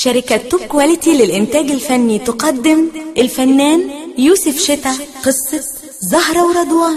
شركة توب كواليتي للإنتاج الفني تقدم الفنان يوسف شتا قصة زهرة ورضوان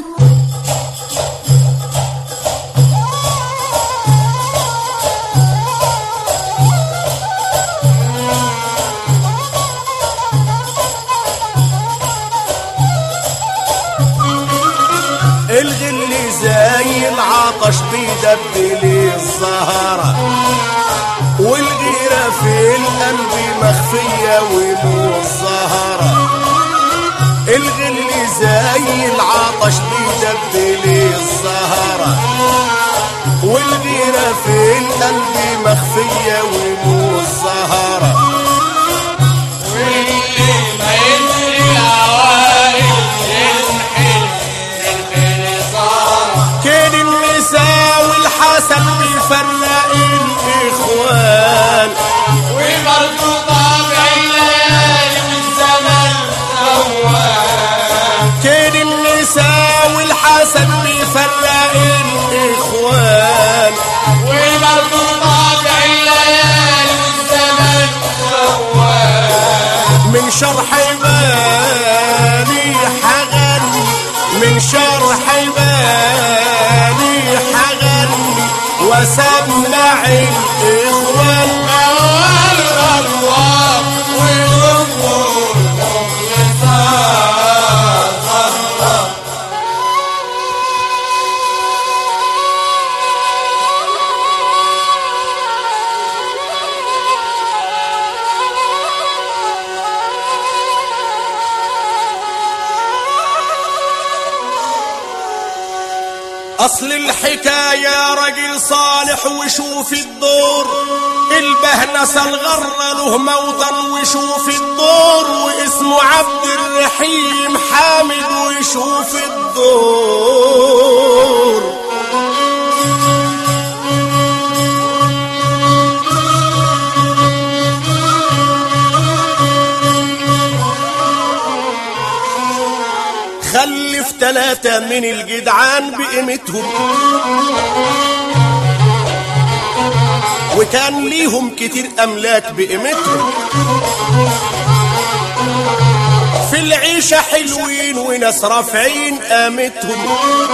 الغل زي العطش بيدبلي الزهرة والغيرة في القلب مخفية ومو الزهرة الغل زي العطش بيدبلي الزهرة والغيرة في القلب مخفية ومو الزهرة واللي ما يدري عوائل ينحل الخير صار كان النساء والحسن بيفرق الإخوان وبرضه طابع الليالي والزمن موال كان النساء والحسن بيفرق الإخوان وبرضه طابع الليالي والزمن موال من شرح بالي حغني من شرح بالي حغني وسمع الإخوان موال غرام وجمهور مخلصات الله أصل الحكاية رجل صالح وشوف الدور البهنس الغر له موطن وشوف الدور واسمه عبد الرحيم حامد ويشوف الدور خلف ثلاثة من الجدعان بقيمتهم وكان ليهم كتير أملاك بقيمتهم في العيشة حلوين وناس رافعين قامتهم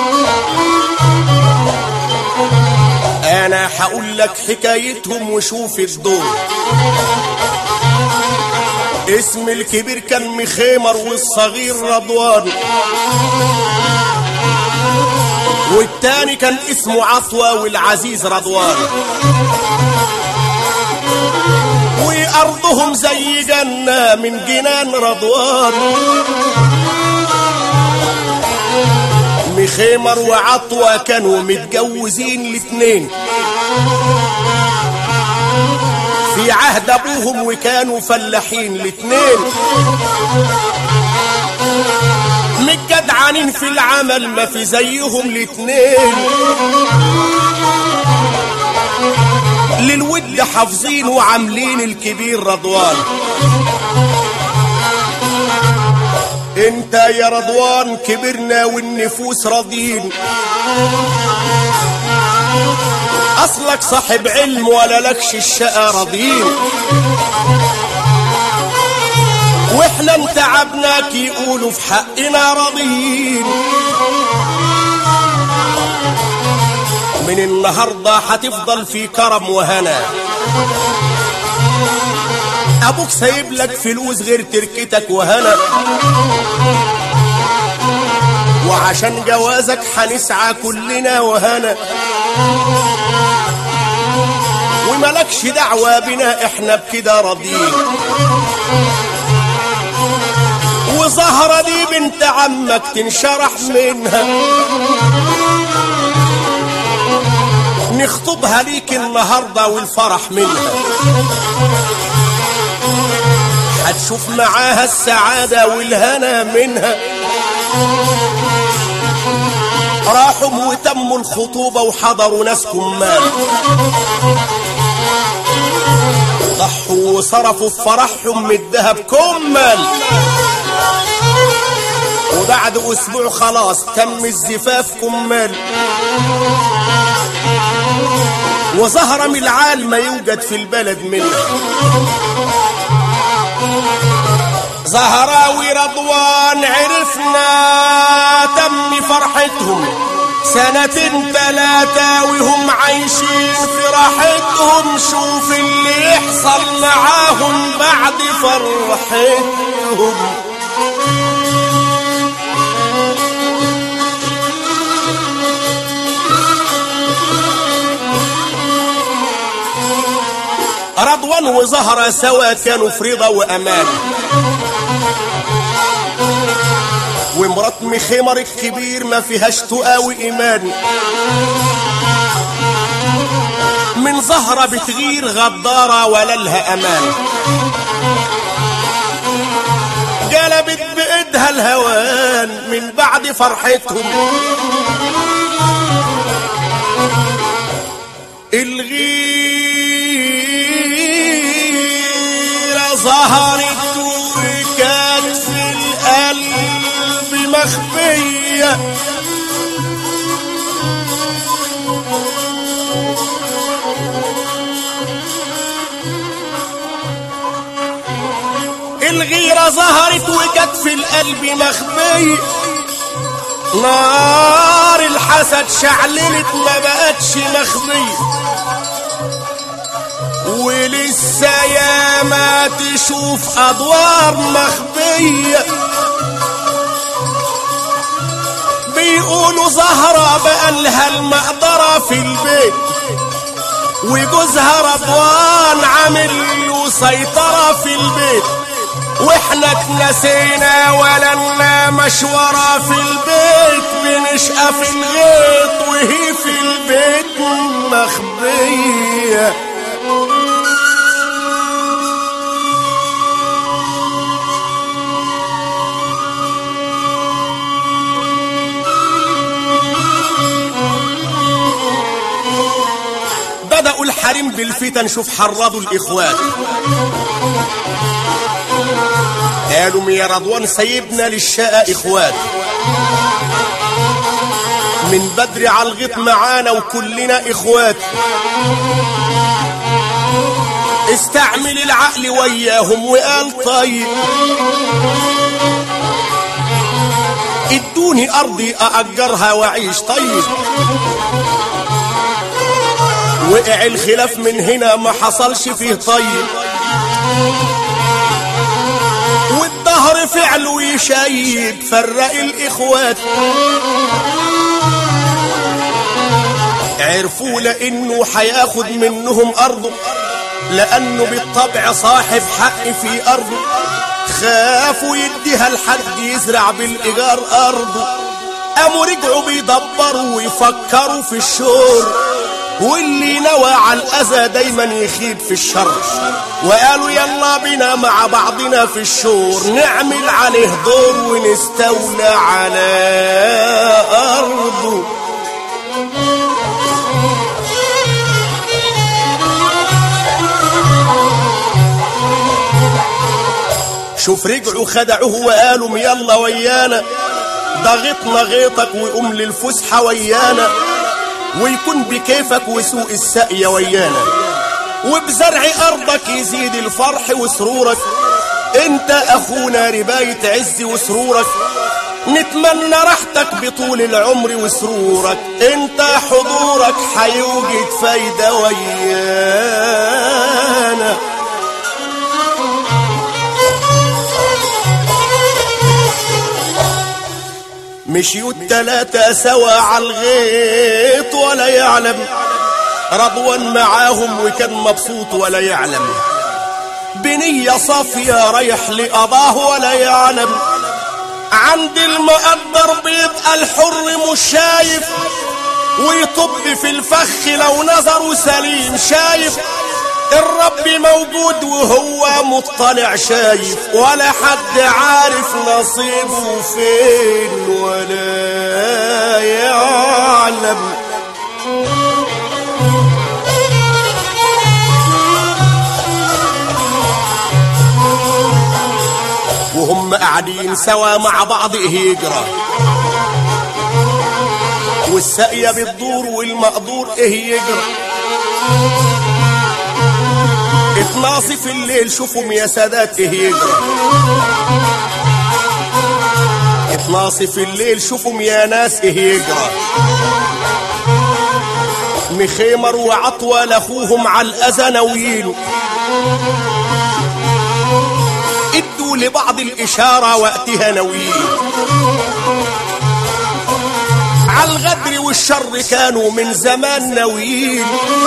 أنا هقول لك حكايتهم وشوف الدور اسم الكبير كان مخيمر والصغير رضوان والتاني كان اسمه عطوة والعزيز رضوان وأرضهم زي جنة من جنان رضوان مخيمر وعطوة كانوا متجوزين الاتنين في عهد ابوهم وكانوا فلاحين الاتنين متجدعنين في العمل ما في زيهم الاتنين للود حافظين وعاملين الكبير رضوان انت يا رضوان كبرنا والنفوس راضين اصلك صاحب علم ولا لكش الشقى راضين واحنا انتعبناك يقولوا في حقنا راضين من النهارده هتفضل في كرم وهنا ابوك سايب لك فلوس غير تركتك وهنا وعشان جوازك هنسعى كلنا وهنا وملكش دعوة بنا احنا بكده راضيين وزهرة دي بنت عمك تنشرح منها نخطبها ليك النهاردة والفرح منها هتشوف معاها السعادة والهنا منها راحوا وتموا الخطوبة وحضروا ناس كمال ضحوا وصرفوا في فرحهم من الذهب كمل وبعد اسبوع خلاص تم الزفاف كمل وظهر من العال ما يوجد في البلد منه زهراوي رضوان عرفنا تم فرحتهم سنتين تلاتة وهم عايشين في راحتهم شوف اللي يحصل معاهم بعد فرحتهم رضوان وزهرة سوا كانوا في رضا وأمان ومرات مخمر الكبير ما فيهاش تقى وإيمان من زهرة بتغير غدارة ولا لها أمان قلبت بإيدها الهوان من بعد فرحتهم الغيرة ظهرت وكانت في القلب مخفية الغيرة ظهرت وكانت في القلب مخفية نار الحسد شعللت ما بقتش مخفية ولسه يا ما تشوف ادوار مخبيه بيقولوا زهرة بقى لها المقدرة في البيت وجوزها رضوان عامل له سيطرة في البيت واحنا اتنسينا ولا لنا مشورة في البيت بنشقى في الغيط وهي في البيت مخبيه بدأوا الحريم بالفتن شوف حرضوا الإخوات قالوا يا رضوان سيبنا للشقة إخوات من بدري على الغيط معانا وكلنا إخوات استعمل العقل وياهم وقال طيب ادوني أرضي أأجرها وأعيش طيب وقع الخلاف من هنا ما حصلش فيه طيب والدهر فعله يشيد فرق الاخوات عرفوا لانه حياخد منهم ارضه لانه بالطبع صاحب حق في ارضه خافوا يديها لحد يزرع بالايجار ارضه قاموا رجعوا بيدبروا ويفكروا في الشور واللي نوى على الأذى دايما يخيب في الشر وقالوا يلا بنا مع بعضنا في الشور نعمل عليه دور ونستولى على أرضه شوف رجعوا خدعوه وقالوا يلا ويانا ضغطنا غيطك وقوم للفسحة ويانا ويكون بكيفك وسوق السقية ويانا وبزرع أرضك يزيد الفرح وسرورك انت أخونا رباية عز وسرورك نتمنى راحتك بطول العمر وسرورك انت حضورك حيوجد فايدة ويانا مشيوا التلاتة سوا على الغيط ولا يعلم رضوان معاهم وكان مبسوط ولا يعلم بنية صافية رايح لقضاه ولا يعلم عند المقدر بيبقى الحر مش شايف ويطب في الفخ لو نظره سليم شايف الرب موجود وهو مطلع شايف ولا حد عارف نصيبه فين ولا يعلم وهم قاعدين سوا مع بعض هجرة والسقية بتدور والمقدور ايه يجرى اتناصف الليل شوفوا يا سادات ايه يجرى اتناصف الليل شوفوا يا ناس ايه يجرى مخيمر وعطوة لاخوهم على الاذى ناويين ادوا لبعض الاشاره وقتها ناويين على الغدر والشر كانوا من زمان ناويين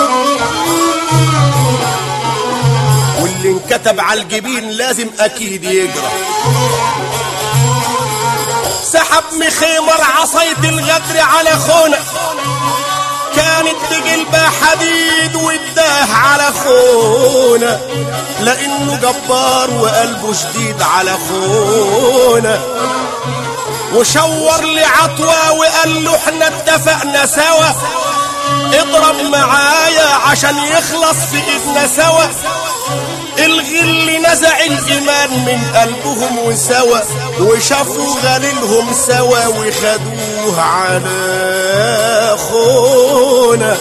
واللي انكتب على الجبين لازم اكيد يجرى سحب مخيمر عصاية الغدر على خونا كانت بقلبها حديد واداه على خونا لانه جبار وقلبه شديد على خونا وشور لعطوة وقال له احنا اتفقنا سوا اضرب معايا عشان يخلص في ايدنا سوا الغل نزع الايمان من قلبهم وسوا وشافوا غليلهم سوا وخدوه على خونا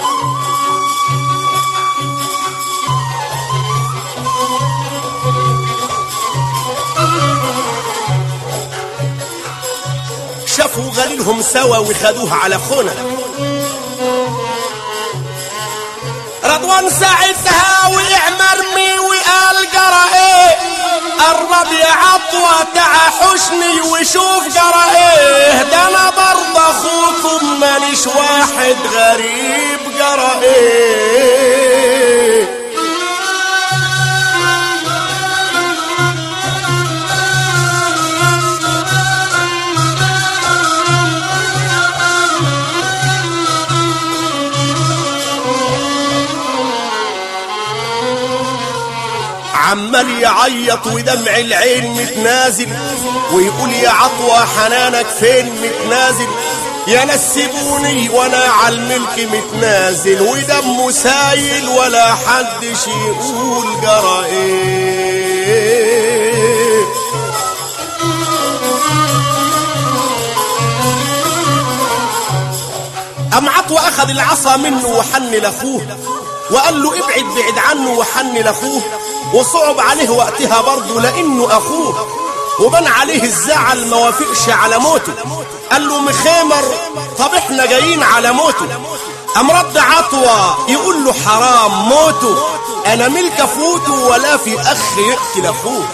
شافوا غليلهم سوا وخدوه على خونا رضوان ساعتها وقع مرمي وقال جرى ايه قرب يا عطوة تعا حشني وشوف جرى ايه ده انا برضه اخوكم مانيش واحد غريب جرى ايه عمال يعيط ودمع العين متنازل ويقول يا عطوة حنانك فين متنازل يا نسبوني وانا على الملك متنازل ودمه سايل ولا حدش يقول جرى ايه أم عطوة أخذ العصا منه وحن لأخوه وقال له ابعد بعد عنه وحن لأخوه وصعب عليه وقتها برضه لأنه أخوه وبان عليه الزعل ما وافقش على موته قال له مخيمر طب احنا جايين على موته أم رد عطوة يقول له حرام موته أنا ملك أفوته ولا في أخ يقتل أخوه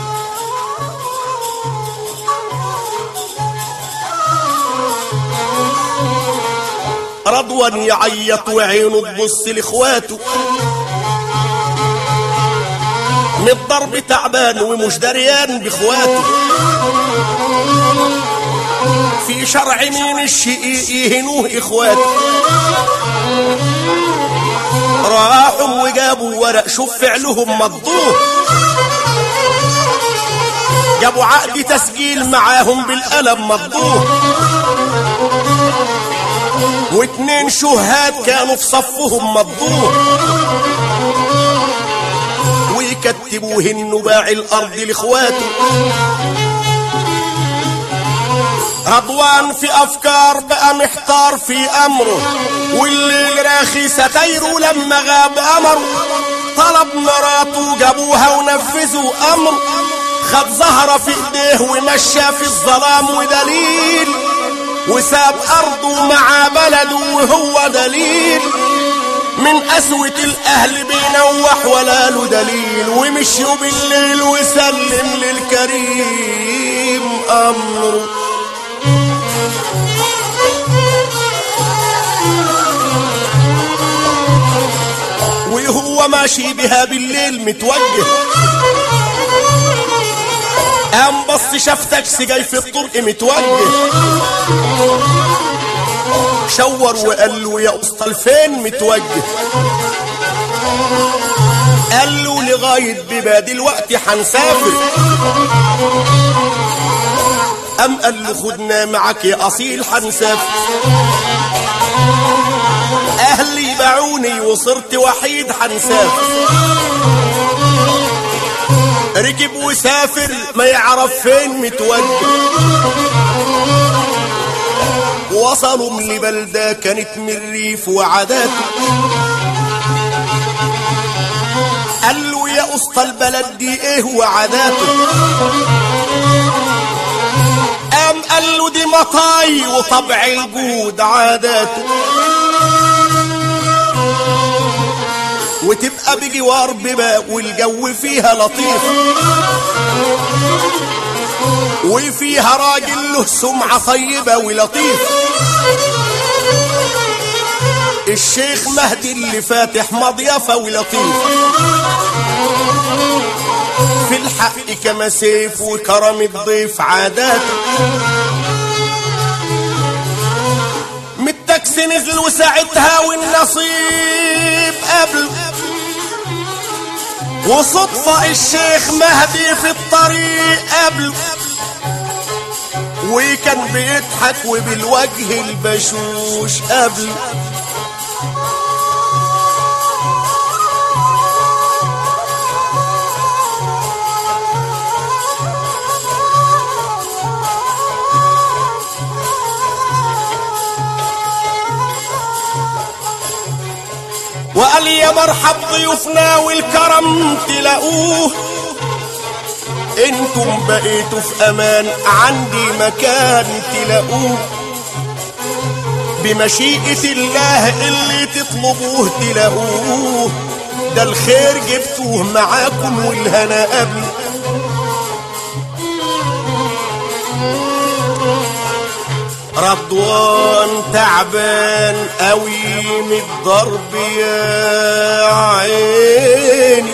رضوان يعيط وعينه تبص لاخواته من الضرب تعبان ومش دريان باخواته في شرع مين الشقيق يهنوه اخواته راحوا وجابوا ورق شوف فعلهم مضوه جابوا عقد تسجيل معاهم بالقلم مضوه واتنين شهاد كانوا في صفهم مضوه ويكتبوه انه باع الارض لاخواته رضوان في افكار بقى محتار في امره والليل راخي ستايره لما غاب امره طلب مراته جابوها ونفذوا امره خد زهرة في ايديه ومشى في الظلام ودليل وساب ارضه مع بلده وهو دليل من قسوة الاهل بينوح ولا له دليل ومشوا بالليل وسلم للكريم امره وهو ماشي بها بالليل متوجه قام بص شاف تاكسي جاي في الطرق متوجه شور وقال له يا اسطى لفين متوجه قال له لغاية بيبقى دلوقتي هنسافر قام قال له خدنا معك يا اصيل هنسافر اهلي باعوني وصرت وحيد هنسافر ركب وسافر ما يعرف فين متوجه وصلوا من لبلدة كانت من الريف وعاداته قال وسط البلد دي ايه وعاداته قام قال له دي مطاي وطبع الجود عاداته وتبقى بجوار بباب والجو فيها لطيف وفيها راجل له سمعة طيبة ولطيف الشيخ مهدي اللي فاتح مضيافة ولطيف في الحق كما سيف وكرم الضيف عاداته من التاكسي نزل وساعتها والنصيب قبله وصدفة الشيخ مهدي في الطريق قبله وكان بيضحك وبالوجه البشوش قبله وقال يا مرحب ضيوفنا والكرم تلاقوه انتم بقيتوا في امان عندي مكان تلاقوه بمشيئة الله اللي تطلبوه تلاقوه ده الخير جبتوه معاكم والهنا قبل رضوان تعبان قوي من الضرب يا عيني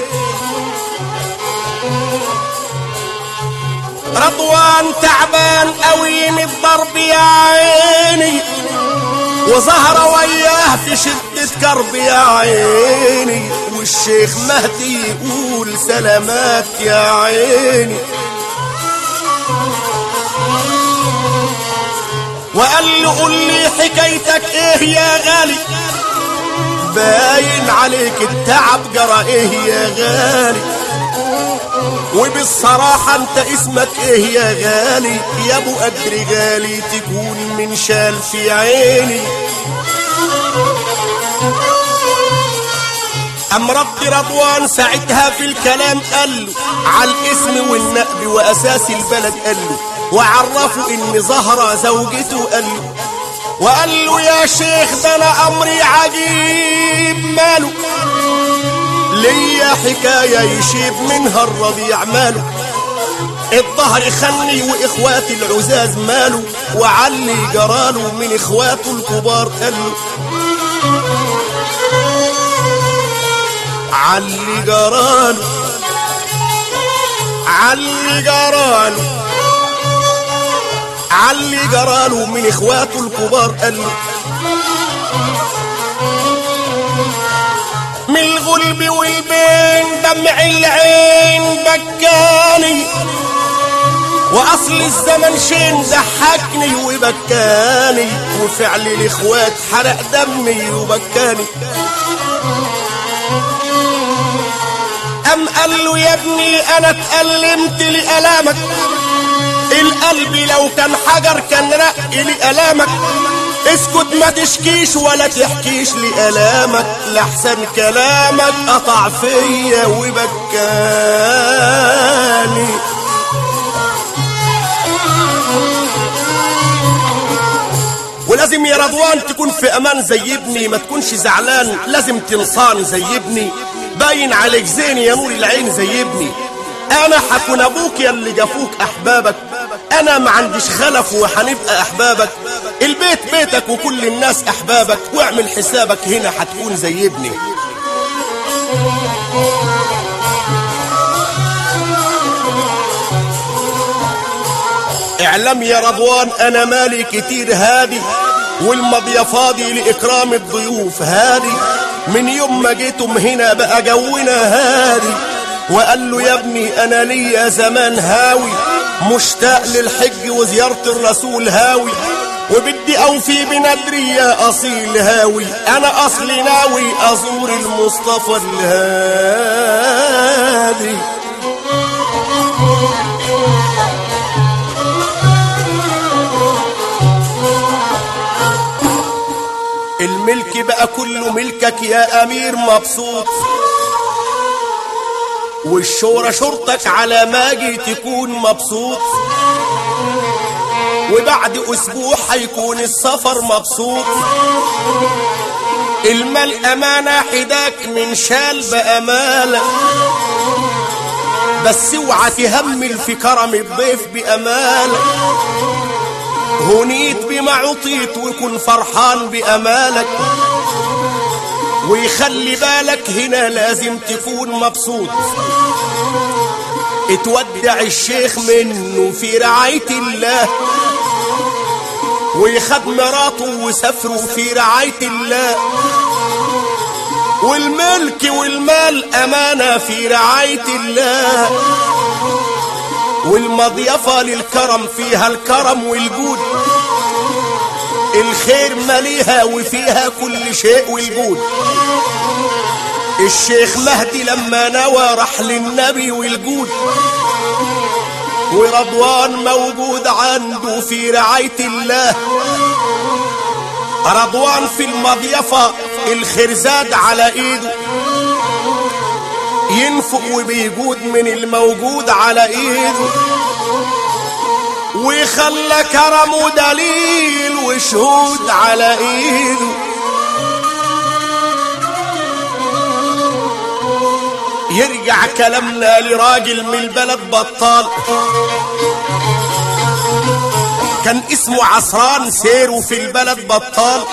رضوان تعبان قوي من الضرب يا عيني وظهر وياه في شدة كرب يا عيني والشيخ مهدي يقول سلامات يا عيني وقال له قول لي حكايتك ايه يا غالي باين عليك التعب جرى ايه يا غالي وبالصراحة انت اسمك ايه يا غالي يا ابو قدر غالي تكون من شال في عيني أم ربي رضوان ساعتها في الكلام قال له على الاسم والنقب وأساس البلد قال له وعرفوا إن زهرة زوجته قال له وقال له يا شيخ ده أنا أمري عجيب ماله ليا حكاية يشيب منها الربيع ماله الظهر خني واخواتي العزاز ماله وعلي جراله من اخواته الكبار قالوا علي جراله علي جراله علي جراله من اخواته الكبار قالوا من الغلب والبين دمع العين بكاني واصل الزمن شين ضحكني وبكاني وفعل الاخوات حرق دمي وبكاني ام قال له يا ابني انا اتألمت لألامك القلب لو كان حجر كان رق لألامك اسكت ما تشكيش ولا تحكيش لألامك لحسن كلامك قطع فيا وبكاني ولازم يا رضوان تكون في امان زي ابني ما تكونش زعلان لازم تنصان زي ابني باين عليك زين يا نور العين زي ابني انا حكون ابوك يا اللي جافوك احبابك انا ما عنديش خلف وحنبقى احبابك البيت بيتك وكل الناس احبابك واعمل حسابك هنا هتكون زي ابني اعلم يا رضوان انا مالي كتير هادي والمضية فاضي لاكرام الضيوف هادي من يوم ما جيتم هنا بقى جونا هادي وقال له يا ابني انا ليا زمان هاوي مشتاق للحج وزيارة الرسول هاوي وبدي اوفي بندري يا اصيل هاوي انا اصلي ناوي ازور المصطفى الهادي الملك بقى كله ملكك يا امير مبسوط والشورى شرطك على ماجي تكون مبسوط وبعد اسبوع هيكون السفر مبسوط المال امانة حداك من شال بامالة بس اوعى تهمل في كرم الضيف بامالة هنيت بما عطيت وكن فرحان بامالك ويخلي بالك هنا لازم تكون مبسوط اتودع الشيخ منه في رعاية الله ويخد مراته وسافروا في رعاية الله والملك والمال أمانة في رعاية الله والمضيفة للكرم فيها الكرم والجود الخير مليها وفيها كل شيء والجود الشيخ مهدي لما نوى راح للنبي والجود ورضوان موجود عنده في رعاية الله رضوان في المضيفة الخير زاد على ايده ينفق وبيجود من الموجود على ايده وخلى كرمه دليل وشهود على ايده يرجع كلامنا لراجل من البلد بطال كان اسمه عصران سيره في البلد بطال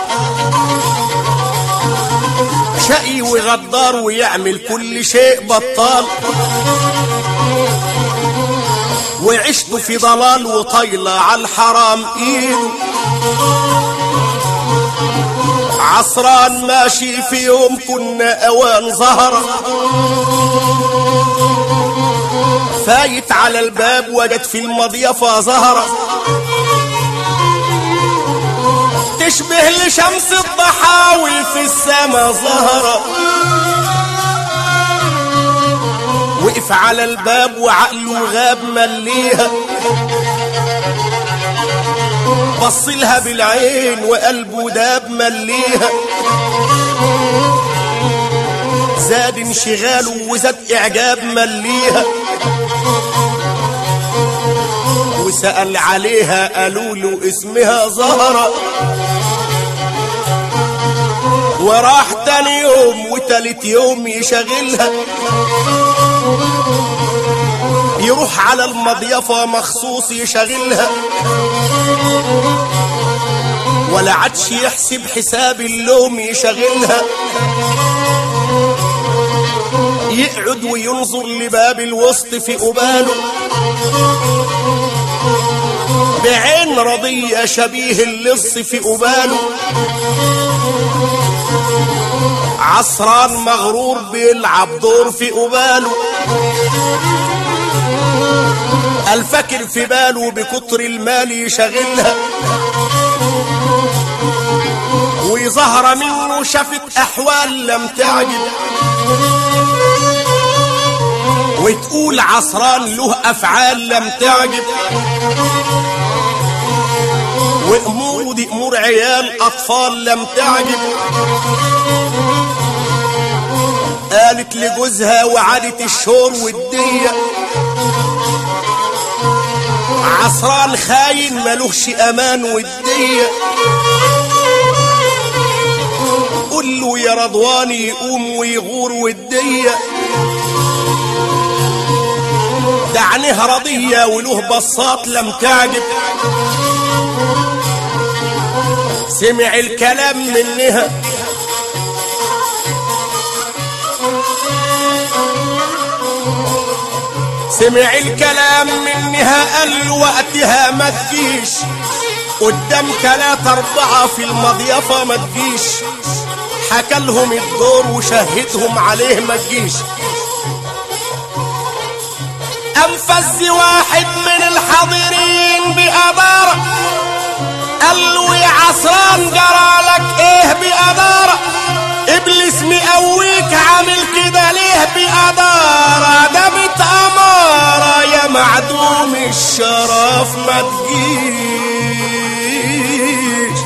شقي وغدار ويعمل كل شيء بطال وعشت في ضلال وطيلة على الحرام ايده عصران ماشي في يوم كنا اوان ظهر فايت على الباب وجد في المضيفة زهرة تشبه لشمس الضحاوي في السما زهرة وقف على الباب وعقله غاب مليها بص لها بالعين وقلبه داب مليها زاد انشغاله وزاد اعجاب مليها وسأل عليها قالوا له اسمها زهرة وراح تاني يوم وتالت يوم يشغلها يروح على المضيفة مخصوص يشغلها ولا عادش يحسب حساب اللوم يشغلها يقعد وينظر لباب الوسط في قباله بعين رضية شبيه اللص في قباله عصران مغرور بيلعب دور في قباله الفكر في باله بكتر المال يشغلها وظهر منه شافت احوال لم تعجب وتقول عصران له افعال لم تعجب واموره دي امور عيال اطفال لم تعجب قالت لجوزها وعادت الشور والدية عصران خاين ملوش امان والدية قول له يا رضوان يقوم ويغور والدية ده عينيه رضية وله بصات لم تعجب سمع الكلام منها سمع الكلام منها قال وقتها ما تجيش قدام تلاتة أربعة في المضيفة ما تجيش حكى لهم الدور وشهدهم عليه ما تجيش أنفذ واحد من الحاضرين بأدارة قال له يا عصران جرى لك ايه بأدارة ابليس مقويك عامل كده ليه بأدارة ده بتأمارة يا معدوم الشرف ما تجيش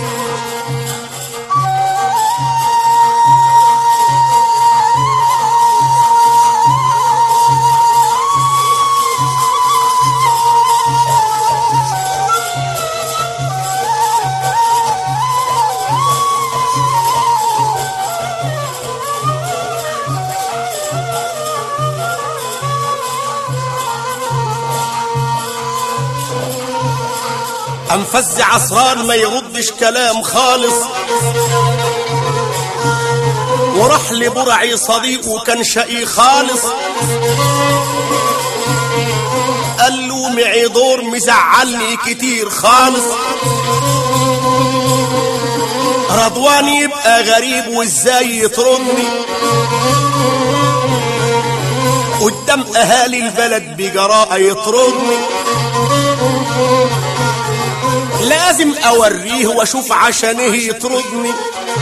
انفز عصران ما يردش كلام خالص وراح لبرعي صديقه كان شقي خالص قال له معي دور مزعلني كتير خالص رضوان يبقى غريب وازاي يطردني قدام اهالي البلد بجراءة يطردني لازم اوريه واشوف عشانه يطردني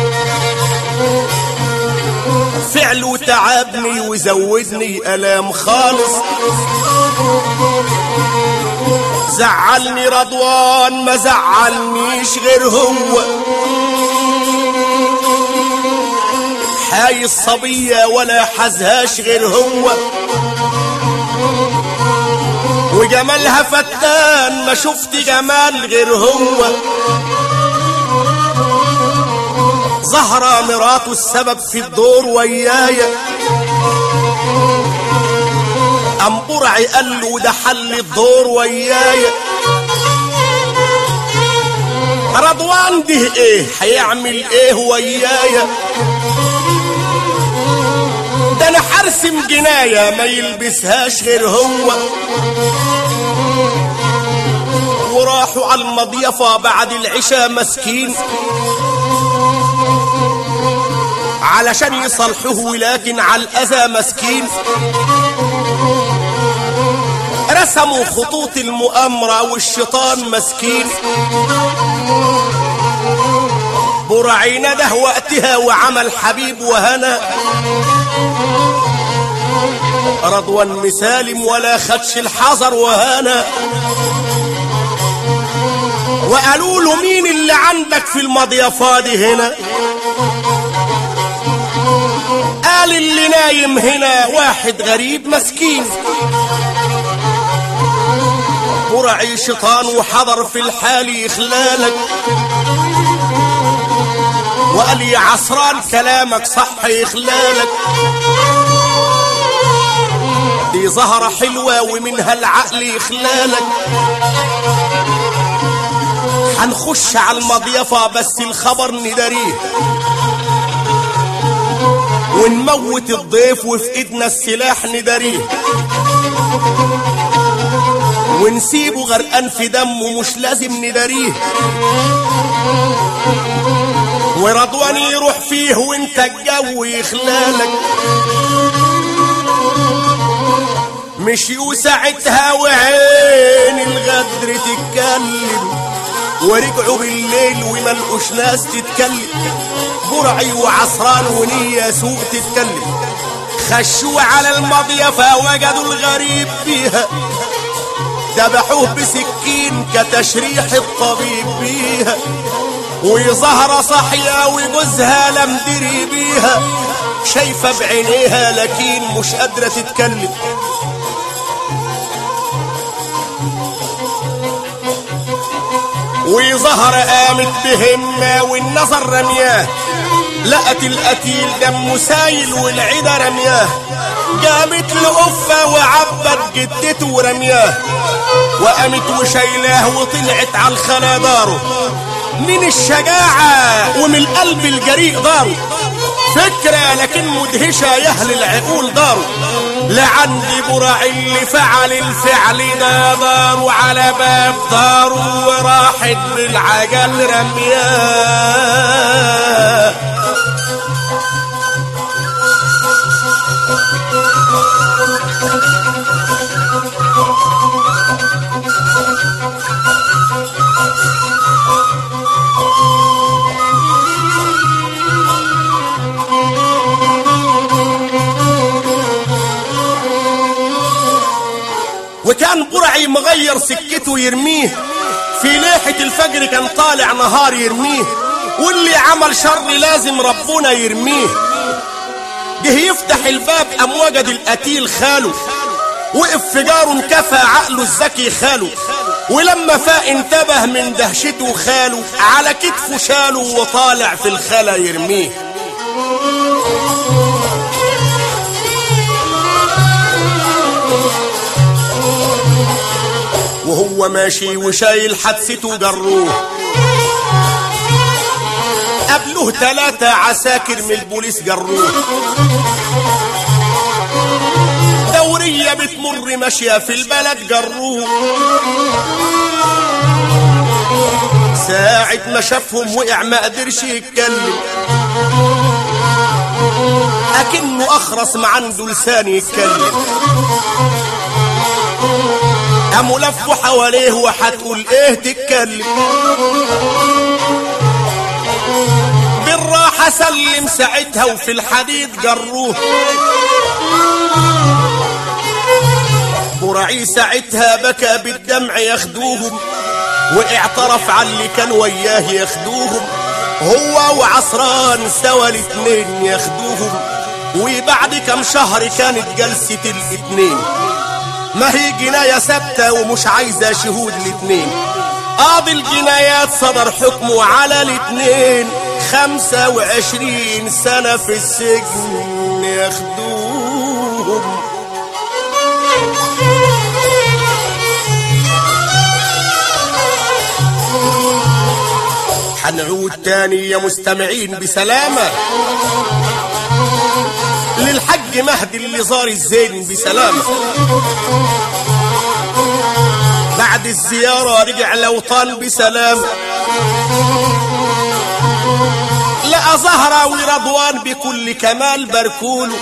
فعله تعبني وزودني الام خالص زعلني رضوان ما زعلنيش غير هو حاي الصبية ولا حزهاش غير هو وجمالها فتان ما شفت جمال غير هو زهرة مراته السبب في الدور ويايا أم برعي قال له ده حل الدور ويايا رضوان ده ايه هيعمل ايه ويايا ده انا حرسم جناية ما يلبسهاش غير هو وراحوا على المضيفة بعد العشاء مسكين علشان يصلحوه ولكن على الأذى مسكين رسموا خطوط المؤامرة والشيطان مسكين برعي نده وقتها وعمل حبيب وهنا رضوان مسالم ولا خدش الحذر وهنا وقالوا له مين اللي عندك في المضيفة دي هنا قال اللي نايم هنا واحد غريب مسكين برعي شيطان وحضر في الحال يخلالك وقال يا عصران كلامك صح يخلالك دي زهرة حلوة ومنها العقل يخلالك هنخش على المضيفة بس الخبر نداريه ونموت الضيف وفي ايدنا السلاح نداريه ونسيبه غرقان في دمه مش لازم نداريه ورضوان يروح فيه وانت الجو يخلالك مشيوا ساعتها وعين الغدر تتكلم ورجعوا بالليل وملقوش ناس تتكلم برعي وعصران ونية سوق تتكلم خشوا على المضيفة وجدوا الغريب فيها ذبحوه بسكين كتشريح الطبيب بيها وزهرة صحية وجوزها لم دري بيها شايفة بعينيها لكن مش قادرة تتكلم وظهر قامت بهمة والنظر رمياه لقت القتيل دمه سايل والعدا رمياه قامت لقفة وعبت جدته ورمياه وقامت وشايلاه وطلعت على الخلا داره من الشجاعة ومن القلب الجريء داره فكرة لكن مدهشة يهل العقول داره لعندي براعي اللي فعل الفعل ده داره على باب داره وراحت بالعجل رمياه وكان برعي مغير سكته يرميه في ليحة الفجر كان طالع نهار يرميه واللي عمل شر لازم ربنا يرميه جه يفتح الباب قام وجد القتيل خاله وقف في جاره انكفى عقله الذكي خاله ولما فاق انتبه من دهشته خاله على كتفه شاله وطالع في الخلا يرميه وهو وهو ماشي وشايل حدسته جروه قبله ثلاثة عساكر من البوليس جروه دورية بتمر ماشية في البلد جروه ساعة ما شافهم وقع ما قدرش يتكلم أكنه أخرس ما عنده لسان يتكلم قاموا لفوا حواليه وهتقول ايه تتكلم بالراحة سلم ساعتها وفي الحديد جروه برعي ساعتها بكى بالدمع ياخدوهم واعترف على اللي كان وياه ياخدوهم هو وعصران سوا الاتنين ياخدوهم وبعد كم شهر كانت جلسة الاتنين ما هي جناية ثابتة ومش عايزة شهود الاتنين قاضي الجنايات صدر حكمه على الاتنين خمسة وعشرين سنة في السجن ياخدوهم حنعود تاني يا مستمعين بسلامة للحج مهدي اللي زار الزين بسلامة بعد الزيارة رجع لوطان بسلامة لقى زهرة ورضوان بكل كمال باركوله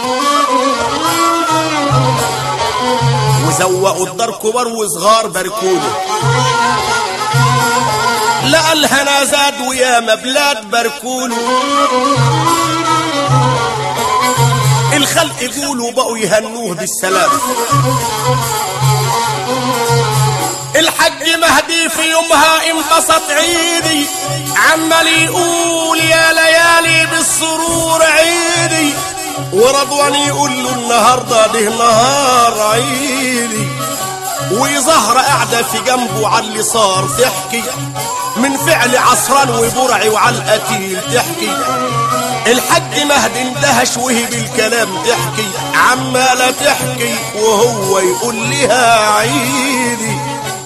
وزوقوا الدار كبار وصغار باركوله لقى الهنا زاد ويا بلاد باركوله الخلق يقولوا بقوا يهنوه بالسلام الحج مهدي في يومها انبسط عيدي عمال يقول يا ليالي بالسرور عيدي ورضوان يقول له النهارده ده نهار عيدي وزهرة قاعدة في جنبه على اللي صار تحكي من فعل عصران وبرعي وعلى القتيل تحكي الحج مهدي اندهش وهي بالكلام تحكي عمالة تحكي وهو يقول لها عيدي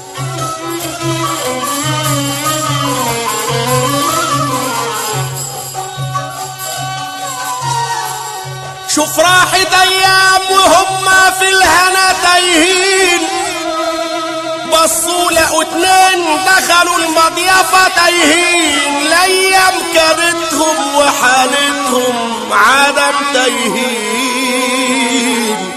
شوف راحت ايام وهم في الهنا تايهين بصوا لقوا اتنين دخلوا المضيافة تايهين الايام كابتهم وحالتهم عدم تايهين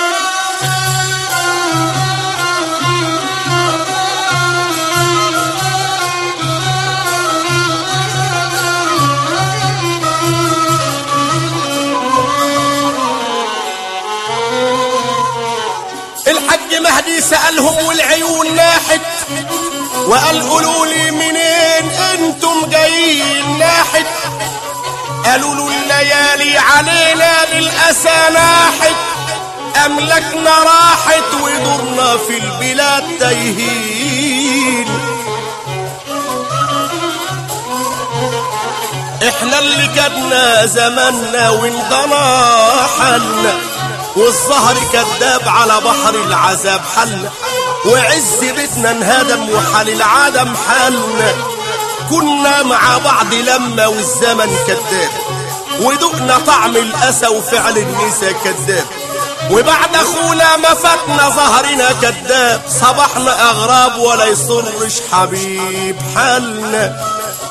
الحج مهدي سألهم والعيون ناحت وقال قولوا لي منين انتم جايين ناحت قالوا له الليالي علينا بالأسى ناحت أملكنا راحت ودورنا في البلاد تايهين احنا اللي كدنا زماننا وانضنا حالنا والظهر كذاب على بحر العذاب حلنا وعز بيتنا انهدم وحال العدم حالنا كنا مع بعض لما والزمن كذاب ودقنا طعم الأسى وفعل النسا كذاب وبعد اخونا ما فاتنا ظهرنا كذاب صبحنا اغراب ولا يصرش حبيب حالنا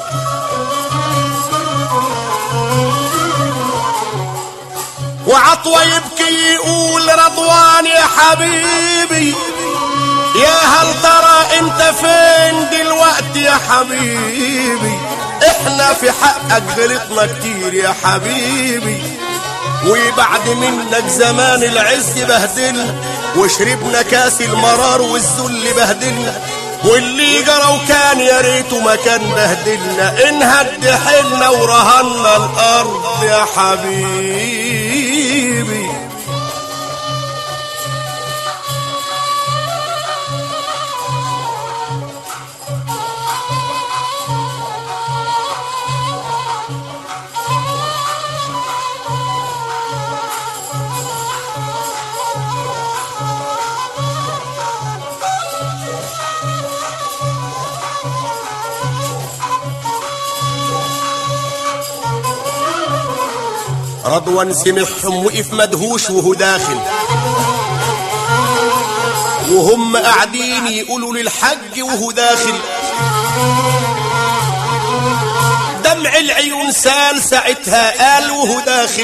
وعطوة يبكي يقول رضوان يا حبيبي يا هل ترى انت فين دلوقتي يا حبيبي احنا في حقك غلطنا كتير يا حبيبي وبعد منك زمان العز بهدلنا وشربنا كاس المرار والذل بهدلنا واللي جرى وكان يا ريته ما كان بهدلنا انهد حيلنا ورهنا الارض يا حبيبي رضوان سمعهم وقف مدهوش وهو داخل وهم قاعدين يقولوا للحج وهو داخل دمع العيون سال ساعتها قال وهو داخل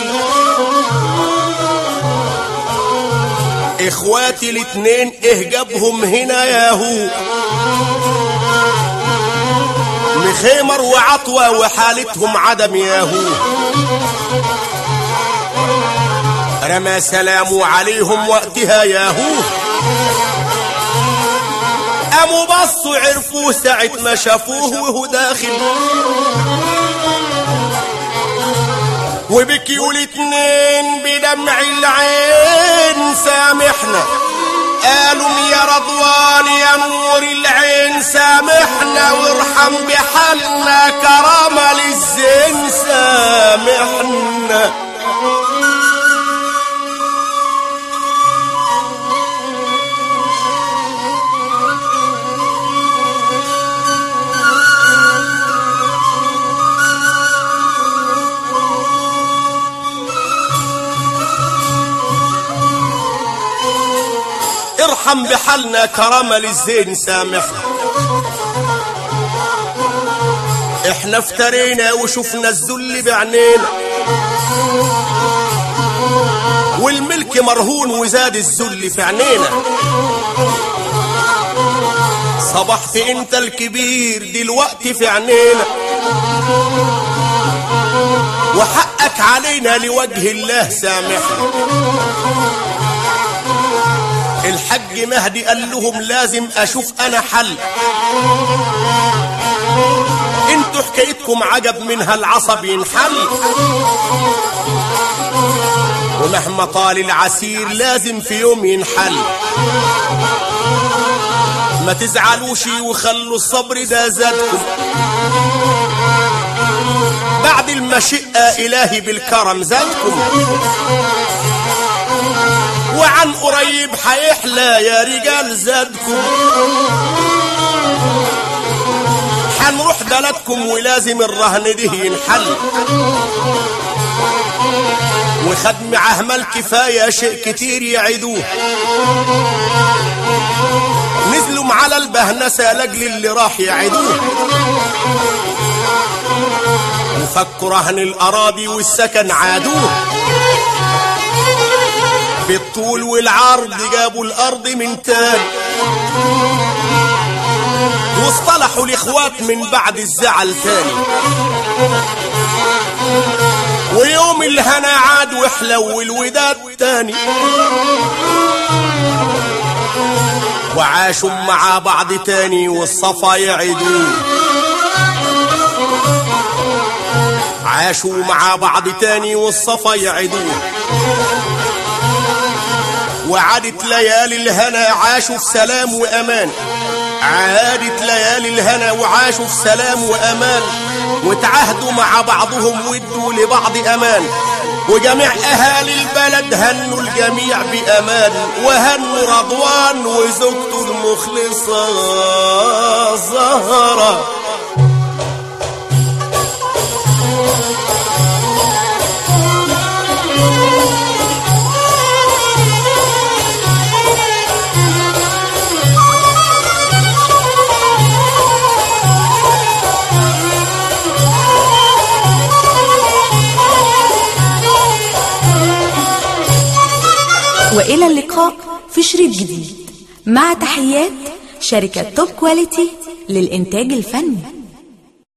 اخواتي الاتنين ايه جابهم هنا ياهو مخيمر وعطوة وحالتهم عدم ياهو رمى سلامه عليهم وقتها ياهو قاموا بصوا عرفوه ساعة ما شافوه وهو داخل وبكيوا الاتنين بدمع العين سامحنا قالوا يا رضوان يا نور العين سامحنا وارحم بحالنا كرامة للزين سامحنا ارحم بحالنا كرامة للزين سامحنا احنا افترينا وشفنا الذل بعينينا والملك مرهون وزاد الذل في عينينا صبحت انت الكبير دلوقتي في عينينا وحقك علينا لوجه الله سامحنا الحج مهدي قال لهم لازم اشوف انا حل انتوا حكايتكم عجب منها العصب ينحل ومهما طال العسير لازم في يوم ينحل ما تزعلوش وخلوا الصبر ده زادكم بعد المشقة إلهي بالكرم زادكم وعن قريب حيحلى يا رجال زادكم حنروح بلدكم ولازم الرهن ده ينحل وخد معاه مال كفاية شيء كتير يعيدوه نزلوا على البهنسة لاجل اللي راح يعيدوه وفكوا رهن الأراضي والسكن عادوه بالطول والعرض جابوا الأرض من تاني واصطلحوا الإخوات من بعد الزعل تاني ويوم الهنا عاد وحلو الوداد تاني وعاشوا مع بعض تاني والصفا يعيدوه عاشوا مع بعض تاني والصفا يعيدوه وعادت ليالي الهنا عاشوا في سلام وأمان عادت ليالي الهنا وعاشوا في سلام وأمان وتعاهدوا مع بعضهم وادوا لبعض أمان وجميع أهالي البلد هنوا الجميع بأمان وهنوا رضوان وزوجته المخلصة زهرة وإلى اللقاء في شريط جديد مع تحيات شركة توب كواليتي للإنتاج الفني